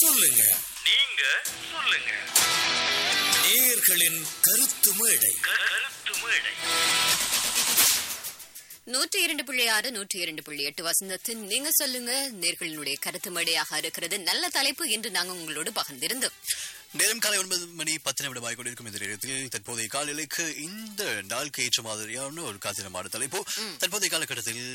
சொல்லுங்க நீங்க சொல்லுங்க நேயர்களின் கருத்து மேடை க- கருத்து மேடை நூற்றி இரண்டு புள்ளி ஆறு நூற்றி இரண்டு புள்ளி எட்டு வசந்தத்தின் நீங்க சொல்லுங்க நேர்களினுடைய கருத்து மேடையாக இருக்கிறது நல்ல தலைப்பு இன்று நாங்க உங்களோடு பகிர்ந்திருந்தோம் நேரம் காலை ஒன்பது மணி பத்து நிமிடமாக கொண்டிருக்கும் இந்த நேரத்தில் தற்போதைய காலநிலைக்கு இந்த நாளுக்கு ஏற்ற மாதிரியான ஒரு காத்திரமான தலைப்பு தற்போதைய காலகட்டத்தில்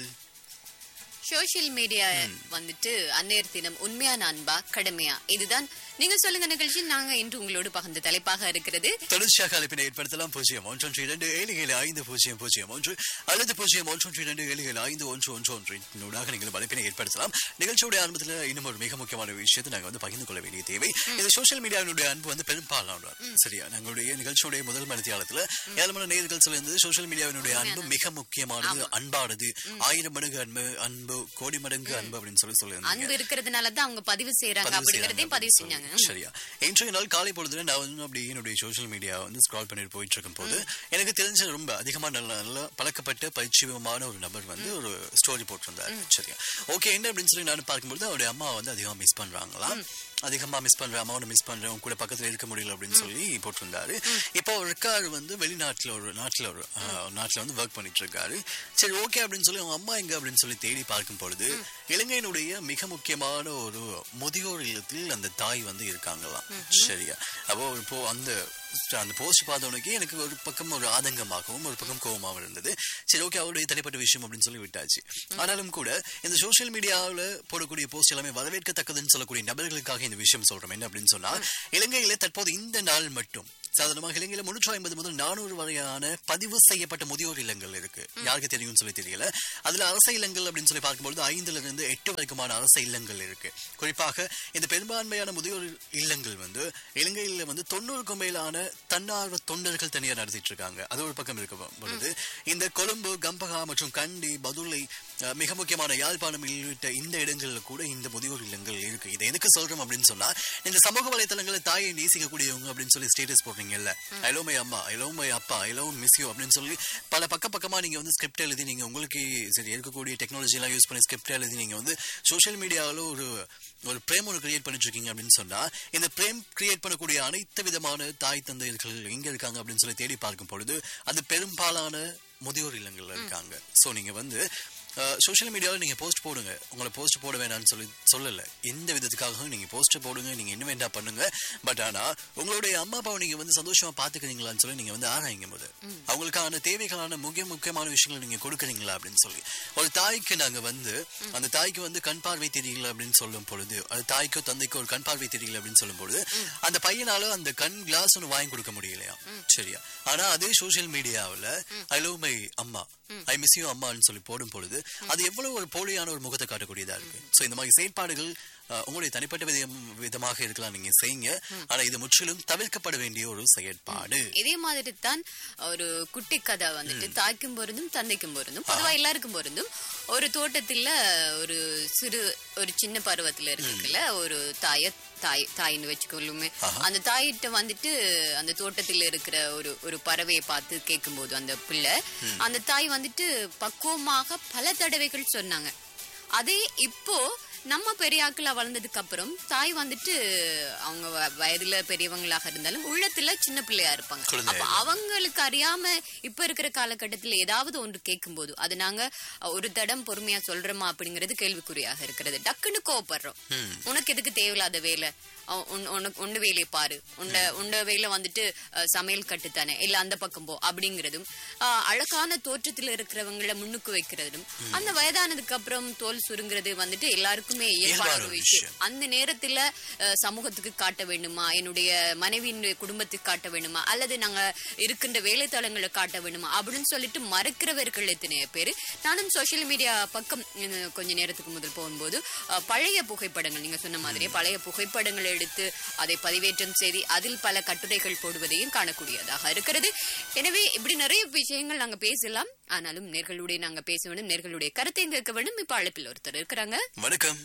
சோசியல் மீடியா வந்துட்டு அந்நேர் தினம் உண்மையான அன்பா கடமையா இதுதான் நீங்க சொல்லுங்க நிகழ்ச்சி நாங்க இன்று உங்களோடு பகிர்ந்த தலைப்பாக இருக்கிறது தொடர்ச்சியாக அழைப்பினை ஏற்படுத்தலாம் பூஜ்ஜியம் ஒன்றொன்று இரண்டு ஏழு ஏழு ஐந்து பூஜ்ஜியம் பூஜ்ஜியம் ஒன்று அல்லது பூஜ்ஜியம் ஒன்றொன்று இரண்டு ஏழு ஏழு ஐந்து ஒன்று ஒன்று ஒன்று நூடாக நீங்கள் அழைப்பினை ஏற்படுத்தலாம் நிகழ்ச்சியுடைய ஆரம்பத்தில் இன்னும் ஒரு மிக முக்கியமான விஷயத்தை நாங்கள் வந்து பகிர்ந்து கொள்ள வேண்டிய தேவை இந்த சோஷியல் மீடியாவினுடைய அன்பு வந்து பெரும்பாலான சரியா நம்மளுடைய நிகழ்ச்சியுடைய முதல் மனத்தியாலத்தில் ஏழு நேர்கள் சொல்லியிருந்தது சோஷியல் மீடியாவினுடைய அன்பு மிக முக்கியமானது அன்பானது ஆயிரம் மடங்கு அன்பு அன்பு கோடி மடங்கு அன்பு அப்படின்னு சொல்லி சொல்லியிருந்தாங்க அன்பு இருக்கிறதுனால தான் அவங்க பதிவு செய்யறாங்க பதிவு அப்படிங்கறதையும் பதிவு செய்யறாங்க. செஞ்சாங்க சரியா இன்றைய நாள் காலை பொழுதுல நான் வந்து அப்படி என்னுடைய சோஷியல் மீடியா வந்து ஸ்க்ரால் பண்ணிட்டு போயிட்டு இருக்கும் போது எனக்கு தெரிஞ்ச ரொம்ப அதிகமா நல்ல நல்ல பழக்கப்பட்ட பரிச்சயமான ஒரு நபர் வந்து ஒரு ஸ்டோரி போட்டிருந்தாரு சரியா ஓகே என்ன அப்படின்னு சொல்லி நான் பார்க்கும்போது அவருடைய அம்மா வந்து அதிகமா மிஸ் பண்றாங்களாம் அதிகமா மிஸ் பண்ற அம்மாவை மிஸ் பண்றேன் உன் கூட பக்கத்துல இருக்க முடியல அப்படின்னு சொல்லி போட்டிருந்தாரு இப்போ ஒரு இருக்காரு வந்து வெளிநாட்டுல ஒரு நாட்டுல ஒரு ஆஹ், நாட்டுல வந்து ஒர்க் பண்ணிட்டு இருக்காரு சரி ஓகே அப்படின்னு சொல்லி அவங்க அம்மா எங்க அப்படின்னு சொல்லி தேடி பார்க்கும் பொழுது இலங்கையினுடைய மிக முக்கியமான ஒரு முதியோர் இல்லத்தில் அந்த தாய் வந்து இருக்காங்களாம் சரியா அப்போ இப்போ அந்த அந்த போஸ்ட் பார்த்தவனுக்கு எனக்கு ஒரு பக்கம் ஒரு ஆதங்கமாகவும் ஒரு பக்கம் கோபமாகவும் இருந்தது சரி ஓகே அவருடைய தனிப்பட்ட விஷயம் அப்படின்னு சொல்லி விட்டாச்சு ஆனாலும் கூட இந்த சோஷியல் மீடியாவில் போடக்கூடிய போஸ்ட் எல்லாமே வரவேற்கத்தக்கதுன்னு சொல்லக்கூடிய நபர்களுக்காக இந்த விஷயம் சொல்றோம் என்ன அப்படின்னு சொன்னா இலங்கையில தற்போது இந்த நாள் மட்டும் சாதாரணமாக இலங்கையில முன்னூற்றி ஐம்பது முதல் நானூறு வரையான பதிவு செய்யப்பட்ட முதியோர் இல்லங்கள் இருக்கு யாருக்கு தெரியும்னு சொல்லி தெரியல அதுல அரச இல்லங்கள் அப்படின்னு சொல்லி பார்க்கும்போது ஐந்துல இருந்து எட்டு வரைக்குமான அரச இல்லங்கள் இருக்கு குறிப்பாக இந்த பெரும்பான்மையான முதியோர் இல்லங்கள் வந்து இலங்கையில வந்து தொண்ணூறுக்கும் மேலான தன்னார்வ தொண்டர்கள் தனியா நடத்திட்டு இருக்காங்க அது ஒரு பக்கம் இருக்க பொழுது இந்த கொழும்பு கம்பகா மற்றும் கண்டி பதுளை அஹ், மிக முக்கியமான யாழ்ப்பாணம் உள்ளிட்ட இந்த இடங்கள்ல கூட இந்த முதியோர் இல்லங்கள் இருக்கு இதை எதுக்கு சொல்றோம் அப்படின்னு சொன்னா இந்த சமூக வலைத்தளங்களை தாயை நேசிக்கக்கூடியவங்க அப்படின்னு சொல்லி ஸ்டேட்டஸ் போடுறீங்கல்ல I love my amma I love my அப்பா ஐ லவ் மிஸ் யூ அப்படின்னு சொல்லி பல பக்க பக்கமா நீங்க வந்து ஸ்கிரிப்ட் எழுதி நீங்க உங்களுக்கு சரி இருக்கக்கூடிய டெக்னாலஜி எல்லாம் யூஸ் பண்ணி ஸ்கிரிப்ட் எழுதி நீங்க வந்து சோஷியல் மீடியாவில் ஒரு ஒரு பிரேம் ஒன்று கிரியேட் பண்ணிட்டு இருக்கீங்க அப்படின்னு சொன்னா இந்த பிரேம் கிரியேட் பண்ணக்கூடிய அனைத்து விதமான தாய் தந்தையர்கள் எங்க இருக்காங்க அப்படின்னு சொல்லி தேடி பார்க்கும் பொழுது அது பெரும்பாலான முதியோர் இல்லங்கள்ல இருக்காங்க சோ நீங்க வந்து சோஷியல் மீடியாவில் நீங்க போஸ்ட் போடுங்க உங்களை போஸ்ட் போட வேணாம்னு சொல்லி சொல்லல எந்த விதத்துக்காகவும் நீங்க போஸ்ட் போடுங்க நீங்க என்ன வேண்டாம் பண்ணுங்க பட் ஆனா உங்களுடைய அம்மா அப்பாவை நீங்க வந்து சந்தோஷமா பாத்துக்கிறீங்களான்னு சொல்லி நீங்க வந்து ஆராயுங்க போது அவங்களுக்கான தேவைகளான முக்கிய முக்கியமான விஷயங்களை நீங்க கொடுக்குறீங்களா அப்படின்னு சொல்லி ஒரு தாய்க்கு நாங்க வந்து அந்த தாய்க்கு வந்து கண் பார்வை தெரியல அப்படின்னு சொல்லும் பொழுது அது தாய்க்கோ தந்தைக்கோ ஒரு கண் பார்வை தெரியல அப்படின்னு சொல்லும் பொழுது அந்த பையனால அந்த கண் கிளாஸ் ஒன்று வாங்கி கொடுக்க முடியலையா சரியா ஆனா அதே சோஷியல் மீடியாவுல I love my amma I miss you அம்மான்னு சொல்லி போடும் பொழுது அது எவ்வளவு ஒரு போலியான ஒரு முகத்தை காட்டக்கூடியதா இருக்கு சோ இந்த மாதிரி செயற்பாடுகள் அஹ், உங்களுடைய தனிப்பட்ட விதம் விதமாக இருக்கலாம் நீங்க செய்யுங்க ஆனா இது முற்றிலும் தவிர்க்கப்பட வேண்டிய ஒரு செயற்பாடு இதே மாதிரி தான் ஒரு குட்டி கதை வந்துட்டு தாய்க்கும் பொருந்தும் தந்தைக்கும் பொருந்தும் பொதுவா எல்லாருக்கும் பொருந்தும் ஒரு தோட்டத்துல ஒரு சிறு ஒரு சின்ன பருவத்துல இருக்குல்ல ஒரு தாய தாய் தாயின்னு வச்சுக்கொள்ளுமே அந்த தாயிட்ட வந்துட்டு அந்த தோட்டத்துல இருக்கிற ஒரு ஒரு பறவையை பார்த்து கேட்கும்போது அந்த பிள்ளை அந்த தாய் வந்துட்டு பக்குவமாக பல தடவைகள் சொன்னாங்க அதே இப்போ நம்ம பெரியாக்களா வளர்ந்ததுக்கு அப்புறம் தாய் வந்துட்டு அவங்க வ- வயதுல பெரியவங்களாக இருந்தாலும் உள்ளத்துல சின்ன பிள்ளையா இருப்பாங்க குழந்தையா அப்ப அவங்களுக்கு அறியாம இப்ப இருக்கிற காலகட்டத்துல ஏதாவது ஒன்று கேட்கும்போது அது நாங்க அஹ், ஒரு தடம் பொறுமையா சொல்றோமா அப்படிங்கிறது கேள்விக்குறியாக இருக்கிறது டக்குன்னு கோவப்படுறோம் உனக்கு எதுக்கு தேவையில்லாத வேலை அஹ், உன்- உனக்கு உண்ட வேலையை பாரு உண்ட உண்ட வேலை வந்துட்டு அஹ், சமையல் கட்டுத்தானே இல்ல அந்த பக்கம் போ அப்படிங்கிறதும் அஹ், அழகான தோற்றத்துல இருக்கிறவங்கள முன்னுக்கு வைக்கிறதும் அந்த வயதானதுக்கு அப்புறம் தோல் சுருங்கிறது வந்துட்டு எல்லாருக்குமே இயல்பான இயல்பான ஒரு ஒரு விஷயம் விஷயம். அந்த நேரத்துல அஹ், சமூகத்துக்கு காட்ட வேண்டுமா என்னுடைய மனைவியினுடைய குடும்பத்துக்கு காட்ட வேண்டுமா அல்லது நாங்க இருக்கின்ற வேலைத்தளங்களை காட்ட வேண்டுமா அப்படின்னு சொல்லிட்டு மறக்கிறவர்கள் எத்தனையோ பேரு நானும் சோஷியல் மீடியா பக்கம் அஹ், கொஞ்ச நேரத்துக்கு முதல் போகும்போது அஹ், பழைய புகைப்படங்கள் நீங்க சொன்ன மாதிரியே பழைய புகைப்படங்களை எடுத்து அதை பதிவேற்றம் செய்து அதில் பல கட்டுரைகள் போடுவதையும் காணக்கூடியதாக இருக்கிறது எனவே இப்படி நிறைய விஷயங்கள் நாங்க பேசலாம் ஆனாலும் நேர்களுடைய நாங்க பேச வேண்டும் நேர்களுடைய கருத்தையும் கேட்க வேண்டும் இப்ப அழைப்பில் ஒருத்தர் இருக்கிறாங்க வணக்கம்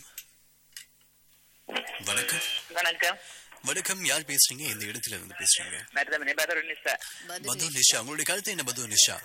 வணக்கம் வணக்கம் வணக்கம் யார் பேசுறீங்க எந்த இடத்துல இருந்து பேசுறீங்க மருதமணி பதர் நிசா மது நிஷா உங்களுடைய கருத்து என்ன மது நிஷா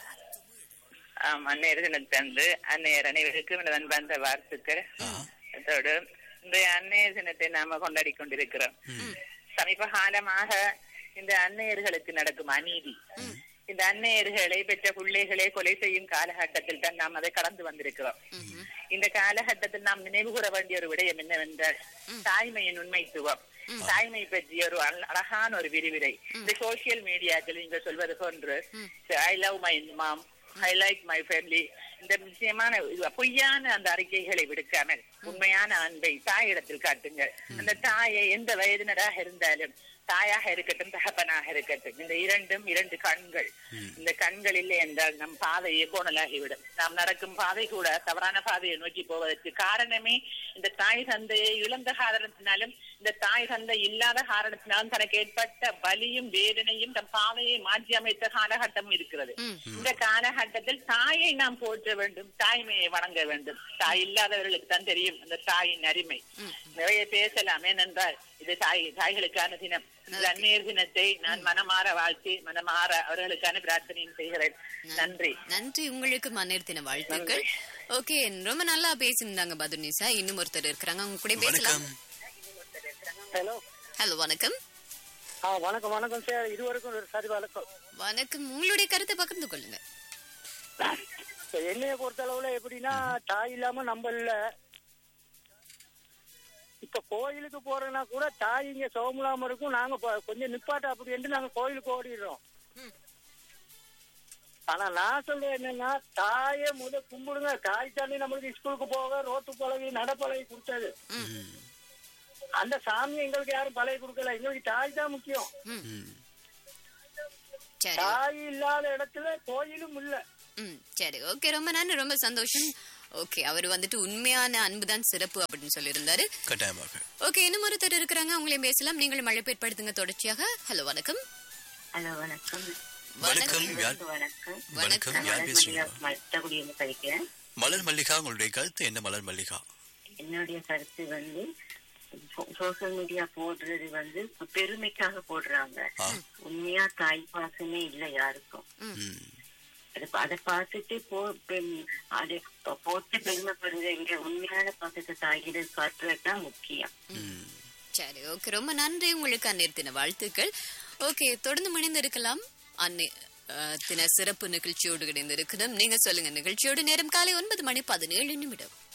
ஆம் அன்னையர் தினத்தன்று அன்னையர் அனைவருக்கும் எனது அன்பார்ந்த வாழ்த்துக்கள் அதோடு இன்றைய அன்னையர் தினத்தை நாம கொண்டாடி கொண்டிருக்கிறோம் சமீப காலமாக இந்த அன்னையர்களுக்கு நடக்கும் அநீதி இந்த அன்னையர்களை பெற்ற பிள்ளைகளை கொலை செய்யும் காலகட்டத்தில் தான் நாம் அதை கடந்து வந்திருக்கிறோம் இந்த காலகட்டத்தில் நாம் நினைவு கூற வேண்டிய ஒரு விடயம் என்னவென்றால் தாய்மையின் உண்மைத்துவம் தாய்மை பற்றிய ஒரு அழ- அழகான ஒரு விரிவுரை இந்த சோசியல் மீடியாக்கள் நீங்கள் சொல்வது போன்று I love my mom I like my family இந்த நிச்சயமான இது பொய்யான அந்த அறிக்கைகளை விடுக்காமல் உண்மையான அன்பை தாயிடத்தில் காட்டுங்கள் அந்த தாயை எந்த வயதினராக இருந்தாலும் தாயாக இருக்கட்டும் தகப்பனாக இருக்கட்டும் இந்த இரண்டும் இரண்டு கண்கள் இந்த கண்கள் இல்லை என்றால் நம் பாதை கோணலாகிவிடும் நாம் நடக்கும் பாதை கூட தவறான பாதையை நோக்கி போவதற்கு காரணமே இந்த தாய் தந்தையை இழந்த காரணத்தினாலும் இந்த தாய் தந்தை இல்லாத காரணத்தினாலும் தனக்கு ஏற்பட்ட வலியும் வேதனையும் தம் பாதையை மாற்றி அமைத்த காலகட்டம் இருக்கிறது இந்த காலகட்டத்தில் தாயை நாம் போற்ற வேண்டும் தாய்மையை வணங்க வேண்டும் தாய் இல்லாதவர்களுக்கு தான் தெரியும் அந்த தாயின் அருமை நிறைய பேசலாம் ஏனென்றால் இது தாய் தாய்களுக்கான தினம் இந்த அந்நியர் தினத்தை நான் மனமாற வாழ்த்தி மனமாற அவர்களுக்கான பிரார்த்தனையும் செய்கிறேன் நன்றி நன்றி உங்களுக்கு மன்னர் தின வாழ்த்துக்கள் ஓகே ரொம்ப நல்லா பேசியிருந்தாங்க பதுனிசா இன்னும் ஒருத்தர் இருக்கிறாங்க அவங்க கூட பேசலாம் வணக்கம் ஹலோ ஹலோ வணக்கம் ஆ வணக்கம் வணக்கம் சார் இதுவரைக்கும் ஒரு சரி வணக்கம் வணக்கம் உங்களுடைய கருத்தை பகிர்ந்து கொள்ளுங்க இப்ப என்னைய பொறுத்த அளவுல எப்படின்னா தாய் இல்லாம நம்ம இல்ல இப்ப கோயிலுக்கு போறோம்னா கூட தாய் இங்க சோமலாம இருக்கும் நாங்க ப- கொஞ்சம் நிப்பாட்ட அப்படி என்று நாங்க கோயிலுக்கு ஓடிடுறோம் ஆனா நான் சொல்றேன் என்னன்னா தாயை முத கும்பிடுங்க தாய் தாண்டி நம்மளுக்கு ஸ்கூலுக்கு போக ரோட்டு பழகி நடப்பழகி கொடுத்தது அந்த சாமி எங்களுக்கு யாரும் பழகி கொடுக்கல எங்களுக்கு தாய் தான் முக்கியம் சரி தாய் இல்லாத இடத்துல கோயிலும் இல்ல ம் சரி ஓகே ரொம்ப நன்றி ரொம்ப சந்தோஷம் ஓகே அவர் வந்துட்டு உண்மையான அன்புதான் சிறப்பு அப்படின்னு சொல்லியிருந்தாரு கட்டாயமாக ஓகே இன்னும் ஒருத்தர் இருக்கிறாங்க அவங்களையும் பேசலாம் நீங்களும் அழைப்பேற்படுத்துங்க தொடர்ச்சியாக ஹலோ வணக்கம் ஹலோ வணக்கம் வணக்கம் யார் வணக்கம் வணக்கம் நான் யார் மலர் பேசுறீங்க மல்லிகா மத்தகுடியில படிக்கிறேன் மலர் மல்லிகா உங்களுடைய கருத்து என்ன மலர் மல்லிகா என்னுடைய கருத்து வந்து சோசியல் மீடியா போடுறது வந்து பெருமைக்காக போடுறாங்க ஆ. உண்மையா தாய் பாசமே இல்ல யாருக்கும் ம். அது- அதை பார்த்துட்டு போ பெண்- அதை ப- போட்டு பெருமைப்படுறது இங்க உண்மையான பாசத்தை தாய்கிட்ட காட்டுறது தான் முக்கியம் ம். சரி ஓகே ரொம்ப நன்றி உங்களுக்கு அந்நேர் தின வாழ்த்துக்கள் ஓகே தொடர்ந்து மணிந்து இருக்கலாம் அன்னை அஹ், தின சிறப்பு நிகழ்ச்சியோடு இணைந்து இருக்கணும் நீங்க சொல்லுங்க நிகழ்ச்சியோடு நேரம் காலை ஒன்பது மணி பதினேழு நிமிடம்